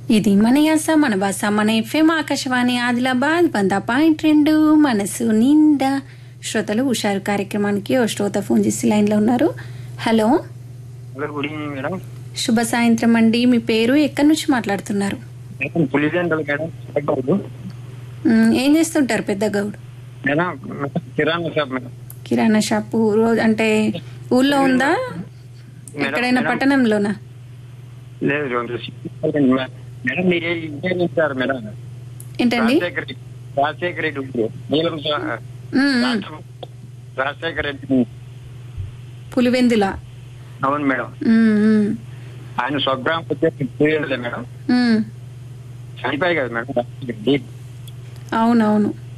ఇది మన యాస మన భాష మన ఎఫ్ఎం ఆకాశవాణి ఆదిలాబాద్ వంద పాయింట్ రెండు మనసు నిండా శ్రోతలు హుషారు కార్యక్రమానికి ఓ శ్రోత ఫోన్ చేసి లైన్లో ఉన్నారు hello hello good evening madam శుభ సాయంత్రం అండి మీ పేరు ఎక్కడి నుంచి మాట్లాడుతున్నారు మేడం పులిజెండలు మేడం చెప్పకూడదు. మ్, ఏం చేస్తుంటారు పెద్ద గౌడ్ మేడం మేడం, కిరాణా షాప్ మేడం కిరాణా షాపు రోజు అంటే ఊళ్ళో ఉందా మేడం, ఎక్కడైనా మేడం. పట్టణంలోనా లేదు రెండు మేడం. మేడం మీరు ఏ ఇంటే ఇస్తారు మేడం ఏంటండి రాజశేఖర రెడ్డి రాజశేఖర రెడ్డి ఊరు. నీలం సా- మ్, మ్. రాష్ట్రం- రాజశేఖర రెడ్డి పులివెందుల అవును మేడం మ్, మ్, ఆయన స్వగ్రామం వచ్చేసి పులివెందులే మేడం మ్. చనిపోయి కదా మేడం రాజశేఖర రెడ్డి అవునవును